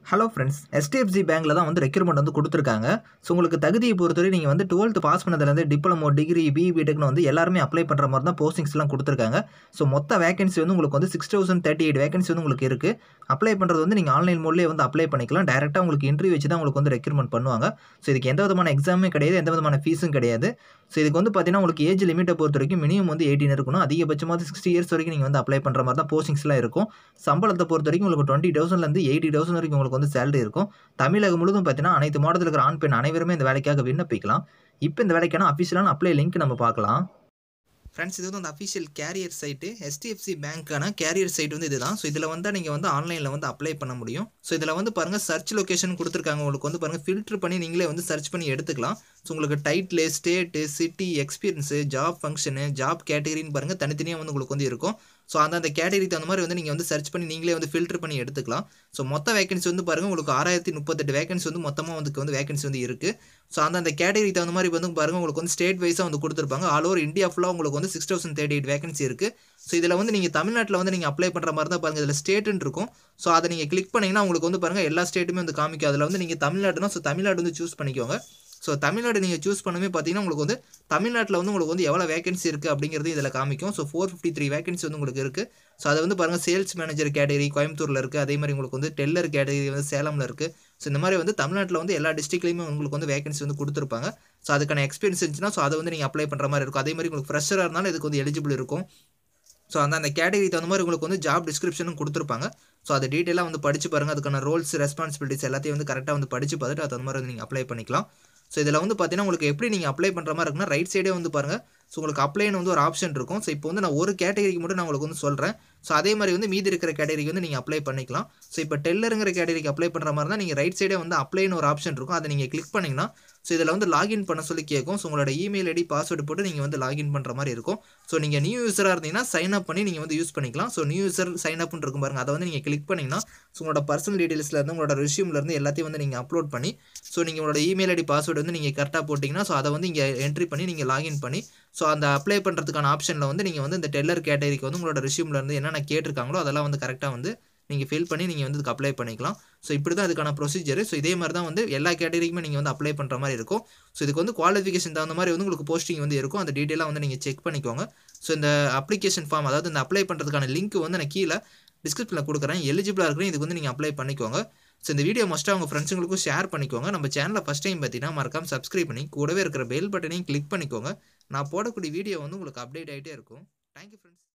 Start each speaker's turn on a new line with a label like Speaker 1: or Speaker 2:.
Speaker 1: hello friends SDFC பேங்க்கில் தான் வந்து ரெக்ரூட்மெண்ட் வந்து கொடுத்துருக்காங்க ஸோ உங்களுக்கு தகுதியை பொறுத்தவரை நீங்கள் வந்து டுவெல்த் பாஸ் பண்ணதுலேருந்து டிப்ளமோ டிகிரி பிஇ பிடெக்னு வந்து எல்லாருமே அப்ளை பண்ணுற மாதிரி தான் போஸ்டிங்ஸ்லாம் கொடுத்துருக்காங்க ஸோ மொத்த வேகன்சி வந்து உங்களுக்கு வந்து six thousand thirty eight vacancy வந்து உங்களுக்கு இருக்குது அப்ளை பண்ணுறது வந்து நீங்கள் ஆன்லைன் மோட்லேயே வந்து அப்ளை பண்ணிக்கலாம் டேரெக்டாக உங்களுக்கு இன்டர்வியூ வச்சு தான் உங்களுக்கு வந்து ரெக்ரூட்மெண்ட் பண்ணுவாங்க ஸோ இதுக்கு எந்த விதமான எக்ஸாமே கிடையாது எந்த விதமான ஃபீஸும் கிடையாது ஸோ இதுக்கு வந்து பார்த்தீங்கன்னா உங்களுக்கு ஏஜ் லிமிட்டை பொறுத்த வரைக்கும் மினிமம் வந்து எயிட்டீன் இருக்கணும் அதிகபட்சமாக சிக்ஸ்டி இயர்ஸ் வரைக்கும் நீங்கள் வந்து அப்ளை பண்ணுற மாதிரி தான் போஸ்டிங்ஸ்லாம் இருக்கும் சம்பளத்தை பொறுத்த வரைக்கும் உங்களுக்கு டுவெண்ட்டி தௌசண்ட்லேருந்து எயிட்டி தௌசண்ட் வரைக்கும் உங்களுக்கு வந்து சேலரி இருக்கும் தமிழகம் முழுதும் பார்த்தீங்கன்னா அனைத்து மாவட்டத்தில் இருக்கிற ஆண் பெண் அனைவருமே இந்த வேலைக்காக விண்ணப்பிக்கலாம் இப்போ இந்த வேலைக்கான அஃபிஷியலான அப்ளை லிங்க் நம்ம பார்க்கலாம் ஃப்ரெண்ட்ஸ் இது வந்து அந்த அஃபிஷியல் கேரியர் சைட்டு எஸ்டிஎஃப்சி பேங்க்கான கேரியர் சைட் வந்து இதுதான் ஸோ இதில் வந்து நீங்கள் வந்து ஆன்லைனில் வந்து அப்ளை பண்ண முடியும் ஸோ இதில் வந்து பாருங்கள் சர்ச் லொக்கேஷன் கொடுத்துருக்காங்க உங்களுக்கு வந்து பாருங்கள் ஃபில்டர் பண்ணி நீங்களே வந்து சர்ச் பண்ணி எடுத்துக்கலாம் ஸோ உங்களுக்கு title state city experience job function job கேட்டகரின்னு பாருங்கள் தனித்தனியாக வந்து உங்களுக்கு வந்து இருக்கும் ஸோ அந்தந்த கேட்டகரி தகுந்த மாதிரி வந்து நீங்கள் வந்து சர்ச் பண்ணி நீங்களே வந்து ஃபில்டர் பண்ணி எடுத்துக்கலாம் ஸோ மொத்த வேகன்சி வந்து பாருங்கள் உங்களுக்கு ஆறாயிரத்தி முப்பத்தெட்டு வேகன்சி வந்து மொத்தமாக வந்து வந்து வேகன்சி வந்து இருக்குது ஸோ அந்தந்த கேட்டகரி தகுந்த மாதிரி வந்து பாருங்கள் உங்களுக்கு வந்து ஸ்டேட் வைஸாக வந்து கொடுத்துருப்பாங்க ஆல் ஓவர் இந்தியா ஃபுல்லாக உங்களுக்கு வந்து six thousand thirty eight vacancy இருக்குது ஸோ இதில் வந்து நீங்கள் தமிழ்நாட்டில் வந்து நீங்கள் அப்ளை பண்ணுற மாதிரி தான் பாருங்கள் இதில் ஸ்டேட்டுன்னு இருக்கும் ஸோ அதை நீங்கள் கிளிக் பண்ணிங்கன்னா உங்களுக்கு வந்து பாருங்கள் எல்லா ஸ்டேட்டுமே வந்து காமிக்கும் அதில் வந்து நீங்கள் தமிழ்நாடுனா ஸோ தமிழ்நாடு வந்து சூஸ் பண்ணிக்கோங்க ஸோ தமிழ்நாடு நீங்கள் சூஸ் பண்ணுமே பார்த்தீங்கன்னா உங்களுக்கு வந்து தமிழ்நாட்டில் வந்து உங்களுக்கு வந்து எவ்வளோ வேகன்சி இருக்குது அப்படிங்கிறது இதில் காமிக்கும் so four fifty three vacancy வந்து உங்களுக்கு இருக்குது ஸோ அதை வந்து பாருங்கள் சேல்ஸ் மேனேஜர் கேட்டகரி கோயம்புத்தூரில் இருக்குது அதே மாதிரி உங்களுக்கு வந்து டெல்லர் கேட்டகரி வந்து சேலமில் இருக்குது ஸோ இந்த மாதிரி வந்து தமிழ்நாட்டில் வந்து எல்லா டிஸ்ட்ரிக்ட்லையுமே உங்களுக்கு வந்து வேகன்சி வந்து கொடுத்துருப்பாங்க ஸோ அதுக்கான எக்ஸ்பீரியன்ஸ் இருந்துச்சுன்னா ஸோ அதை வந்து நீங்கள் அப்ளை பண்ணுற மாதிரி இருக்கும் அதே மாதிரி உங்களுக்கு ஃப்ரெஷராக இருந்தாலும் இதுக்கு வந்து எலிஜிபிள் இருக்கும் ஸோ அந்த அந்த கேட்டகரி தகுந்த மாதிரி உங்களுக்கு வந்து ஜாப் டிஸ்கிரிப்ஷனும் கொடுத்துருப்பாங்க ஸோ அதை டீட்டெயிலாக வந்து படிச்சு பாருங்கள் அதுக்கான ரோல்ஸ் ரெஸ்பான்சிபிலிட்டிஸ் எல்லாத்தையும் வந்து கரெக்டாக வந்து படிச்சு பார்த்துட்டு அது மாதிரி வந்து நீங்கள் அப்ளை பண்ணிக்கலாம் ஸோ இதில் வந்து பார்த்தீங்கன்னா உங்களுக்கு எப்படி நீங்கள் அப்ளை பண்ணுற மாதிரி இருக்குன்னா ரைட் சைடே வந்து பாருங்கள் ஸோ உங்களுக்கு அப்ளைன்னு வந்து ஒரு ஆப்ஷன் இருக்கும் ஸோ இப்போ வந்து நான் ஒரு கேட்டகரிக்கு மட்டும் நான் உங்களுக்கு வந்து சொல்கிறேன் ஸோ அதே மாதிரி வந்து மீதி இருக்கிற கேட்டகரிக்கு வந்து நீங்கள் அப்ளை பண்ணிக்கலாம் ஸோ இப்போ டெல்லருங்கிற கேட்டகரிக்கு அப்ளை பண்ணுற மாதிரி தான் நீங்கள் ரைட் சைடே வந்து அப்ளைன்னு ஒரு ஆப்ஷன் இருக்கும் அதை நீங்கள் கிளிக் பண்ணிங்கன்னா ஸோ இதில் வந்து லாகின் பண்ண சொல்லி கேட்கும் ஸோ உங்களோட இமெயில் ஐடி பாஸ்வேர்டு போட்டு நீங்கள் வந்து லாகின் பண்ணுற மாதிரி இருக்கும் ஸோ நீங்கள் நியூ யூஸராக இருந்தீங்கன்னா சைன் அப் பண்ணி நீங்கள் வந்து யூஸ் பண்ணிக்கலாம் ஸோ நியூ யூஸர் சைன் அப்னு இருக்கும் பாருங்கள் அதை வந்து நீங்கள் கிளிக் பண்ணிங்கன்னா ஸோ உங்களோட பர்சனல் டீட்டெயில்ஸ்லேருந்து உங்களோட ரெஷ்யூம்லேருந்து எல்லாத்தையும் வந்து நீங்கள் அப்லோட் பண்ணி ஸோ நீங்கள் உங்களோட இமெயில் ஐடி பாஸ்வேர்டு வந்து நீங்கள் கரெக்டாக போட்டிங்கன்னா ஸோ அதை வந்து இங்கே என்ட்ரி பண்ணி நீங்கள் லாகின் பண்ணி ஸோ அந்த அப்ளை பண்ணுறதுக்கான ஆப்ஷனில் வந்து நீங்கள் வந்து இந்த டெல்லர் கேட்டகரிக்கு வந்து உங்களோட ரெஷ்யூம்லேருந்து என்னென்ன கேட்டிருக்காங்களோ அதெல்லாம் வந்து கரெக்டாக வந்து நீங்கள் ஃபில் பண்ணி நீங்கள் வந்து இதுக்கு அப்ளை பண்ணிக்கலாம் ஸோ இப்படி தான் அதுக்கான ப்ரொசீஜர் ஸோ இதே மாதிரி தான் வந்து எல்லா கேட்டகரிக்குமே நீங்கள் வந்து அப்ளை பண்ணுற மாதிரி இருக்கும் ஸோ இதுக்கு வந்து குவாலிஃபிகேஷன் தகுந்த மாதிரி வந்து உங்களுக்கு போஸ்டிங் வந்து இருக்கும் அந்த டீட்டெயிலாக வந்து நீங்கள் செக் பண்ணிக்கோங்க ஸோ இந்த அப்ளிகேஷன் ஃபார்ம் அதாவது இந்த அப்ளை பண்ணுறதுக்கான லிங்க் வந்து நான் கீழே டிஸ்கிரிப்ஷனில் கொடுக்குறேன் எலிஜிபிளாக இருக்கிறேன் இதுக்கு வந்து நீங்கள் அப்ளை பண்ணிக்கோங்க ஸோ இந்த வீடியோ மஸ்ட்டாக உங்கள் ஃப்ரெண்ட்ஸுங்களுக்கும் ஷேர் பண்ணிக்கோங்க நம்ம சேனலில் ஃபஸ்ட் டைம் பார்த்தீங்கன்னா மறக்காம சப்ஸ்கிரைப் பண்ணி கூடவே இருக்கிற பெல் பட்டனையும் கிளிக் பண்ணிக்கோங்க நான் போடக்கூடிய வீடியோ வந்து உங்களுக்கு அப்டேட் ஆகிட்டே இருக்கும் தேங்க்யூ ஃப்ரெண்ட்ஸ்